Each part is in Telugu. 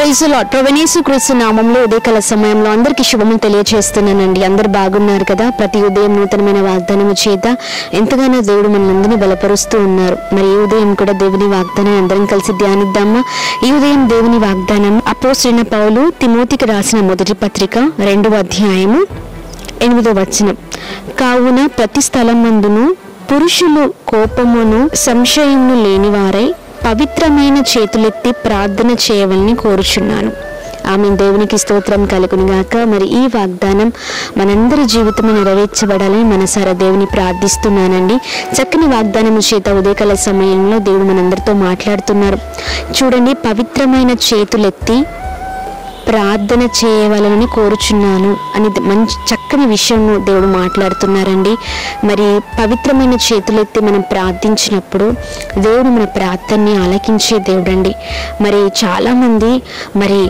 ప్రైజ్ లాట్ ప్రవణేశు క్రీస్తు నామంలో ఉదయకాల సమయంలో అందరికీ శుభములు తెలియజేస్తున్నానండి అందరు బాగున్నారు కదా ప్రతి ఉదయం నూతనమైన వాగ్దానము చేత ఎంతగానో దేవుడు మనందరినీ బలపరుస్తూ ఉన్నారు మరి ఈ ఉదయం కూడా దేవుని వాగ్దానం అందరం కలిసి ధ్యానిద్దామా ఈ ఉదయం దేవుని వాగ్దానం అపోసిన పౌలు తిమోతికి రాసిన మొదటి పత్రిక రెండవ అధ్యాయము ఎనిమిదో వచనం కావున ప్రతి స్థలమందును పురుషులు కోపమును సంశయమును లేనివారై పవిత్రమైన చేతులెత్తి ప్రార్థన చేయవలని కోరుచున్నాను ఆమె దేవునికి స్తోత్రం కలుగును గాక మరి ఈ వాగ్దానం మనందరి జీవితంలో నెరవేర్చబడాలని మనసారా దేవుని ప్రార్థిస్తున్నానండి చక్కని వాగ్దానం చేత ఉదయకాల సమయంలో దేవుడు మనందరితో మాట్లాడుతున్నారు చూడండి పవిత్రమైన చేతులెత్తి ప్రార్థన చేయవలనని కోరుచున్నాను అని మంచి చక్కని విషయము దేవుడు మాట్లాడుతున్నారండి మరి పవిత్రమైన చేతులెత్తి మనం ప్రార్థించినప్పుడు దేవుడు మన ప్రార్థనని ఆలకించే దేవుడండి మరి చాలామంది మరి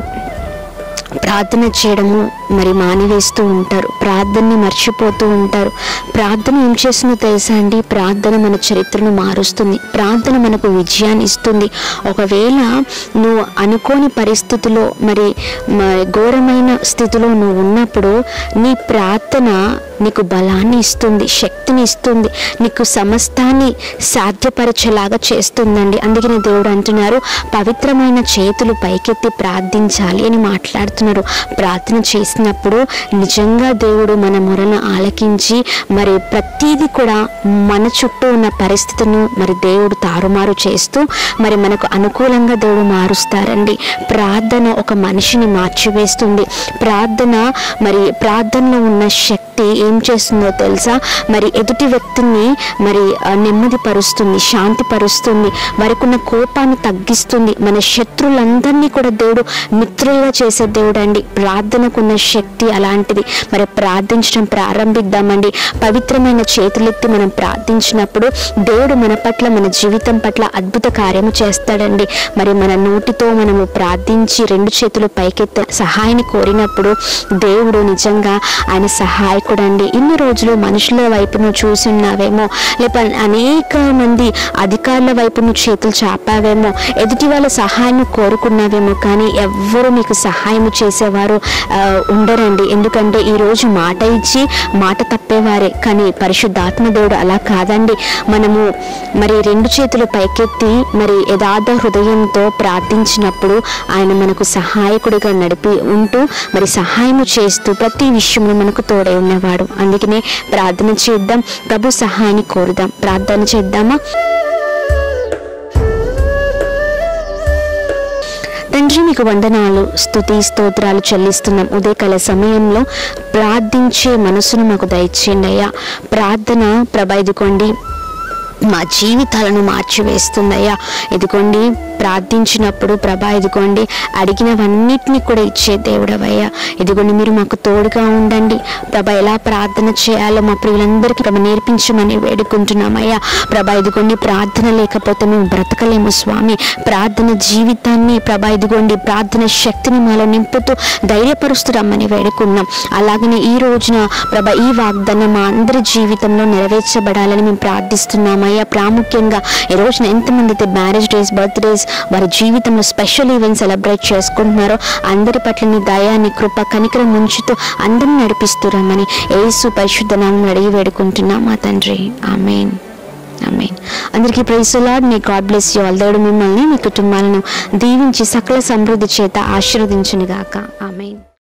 ప్రార్థన చేయడము మరి మానివేస్తూ ఉంటారు ప్రార్థనని మర్చిపోతూ ఉంటారు ప్రార్థన ఏం చేస్తుందో తెలుసా అండి ప్రార్థన మన చరిత్రను మారుస్తుంది ప్రార్థన మనకు విజయాన్ని ఇస్తుంది ఒకవేళ నువ్వు అనుకోని పరిస్థితిలో మరి మ- ఘోరమైన స్థితిలో నువ్వు ఉన్నప్పుడు నీ ప్రార్థన నీకు బలాన్ని ఇస్తుంది శక్తిని ఇస్తుంది నీకు సమస్తాన్ని సాధ్యపరచేలాగా చేస్తుందండి అందుకనే దేవుడు అంటున్నారు పవిత్రమైన చేతులు పైకెత్తి ప్రార్థించాలి అని మాట్లాడుతున్నారు ప్రార్థన చేసినప్పుడు నిజంగా దేవుడు మన మొరను ఆలకించి మరి ప్రతీది కూడా మన చుట్టూ ఉన్న పరిస్థితులను మరి దేవుడు తారుమారు చేస్తూ మరి మనకు అనుకూలంగా దేవుడు మారుస్తారండి ప్రార్థన ఒక మనిషిని మార్చివేస్తుంది ప్రార్థన మరి ప్రార్థనలో ఉన్న శక్తి ఏం చేస్తుందో తెలుసా మరి ఎదుటి వ్యక్తిని మరి ఆ, నెమ్మదిపరుస్తుంది శాంతిపరుస్తుంది వారికి ఉన్న కోపాన్ని తగ్గిస్తుంది మన శత్రువులందరినీ కూడా దేవుడు మిత్రులుగా చేసే దేవుడు అండి ప్రార్థనకున్న శక్తి అలాంటిది మరి ప్రార్థించడం ప్రారంభిద్దామండి పవిత్రమైన చేతులెత్తి మనం ప్రార్థించినప్పుడు దేవుడు మన పట్ల మన జీవితం పట్ల అద్భుత కార్యము చేస్తాడండి మరి మన నోటితో మనము ప్రార్థించి రెండు చేతులు పైకెత్తి సహాయాన్ని కోరినప్పుడు దేవుడు నిజంగా ఆయన సహాయకుడు అండి ఇన్ని రోజులు మనుషుల వైపు నువ్వు చూసి ఉన్నావేమో లేక అనేక మంది అధికారుల వైపు నువ్వు చేతులు చాపావేమో ఎదుటి వాళ్ళ సహాయాన్ని కోరుకున్నావేమో కానీ ఎవ్వరు మీకు సహాయం చేసేవారు ఆ, ఉండరండి ఎందుకంటే ఈ రోజు మాట ఇచ్చి మాట తప్పేవారే కానీ పరిశుద్ధాత్మ దేవుడు అలా కాదండి మనము మరి రెండు చేతులు పైకెత్తి మరి యథార్థ హృదయంతో ప్రార్థించినప్పుడు ఆయన మనకు సహాయకుడిగా నడిపి ఉంటూ మరి సహాయము చేస్తూ ప్రతి విషయంలో మనకు తోడై ఉన్నవాడు అందుకనే ప్రార్థన చేద్దాం ప్రభు సహాయాన్ని కోరుదాం ప్రార్థన చేద్దామా తండ్రి మీకు వందనాలు స్తుతి స్తోత్రాలు చెల్లిస్తున్నాం ఉదయకాల సమయంలో ప్రార్థించే మనసును మాకు దయచేయండి అయ్యా ప్రార్థన ప్రభ ఇదిగోండి మా జీవితాలను మార్చివేస్తుందయ్యా ఇదిగోండి ప్రార్థించినప్పుడు ప్రభా ఇదిగోండి అడిగినవన్నిటిని కూడా ఇచ్చే దేవుడవయ్యా ఇదిగోండి మీరు మాకు తోడుగా ఉండండి ప్రభా ఎలా ప్రార్థన చేయాలో మా ప్రియులందరికీ ప్రభ నేర్పించమని వేడుకుంటున్నామయ్యా ప్రభా ఇదిగోండి ప్రార్థన లేకపోతే మేము బ్రతకలేము స్వామి ప్రార్థన జీవితాన్ని ప్రభా ఇదిగోండి ప్రార్థన శక్తిని మాలో నింపుతూ ధైర్యపరుస్తూ రమ్మని వేడుకున్నాం అలాగనే ఈ రోజున ప్రభ ఈ వాగ్దానం మా అందరి జీవితంలో నెరవేర్చబడాలని మేము ప్రార్థిస్తున్నామయ్యా ప్రాముఖ్యంగా ఈ రోజున ఎంతమంది అయితే మ్యారేజ్ డేస్ బర్త్డేస్ వారి జీవితంలో స్పెషల్ ఈవెంట్ సెలబ్రేట్ చేసుకుంటున్నారో అందరి పట్ల నీ దయాన్ని కృప కనికరం ఉంచుతూ అందరిని నడిపిస్తూ రమ్మని ఏసు పరిశుద్ధ నామం అడిగి వేడుకుంటున్నాం మా తండ్రి ఆమెన్ ఆమెన్ అందరికీ ప్రైస్ లాడ్ మీ గాడ్ బ్లెస్ యూ ఆల్ దేవుడు మిమ్మల్ని మీ కుటుంబాలను దీవించి సకల సమృద్ధి చేత ఆశీర్వదించునుగాక ఆమెన్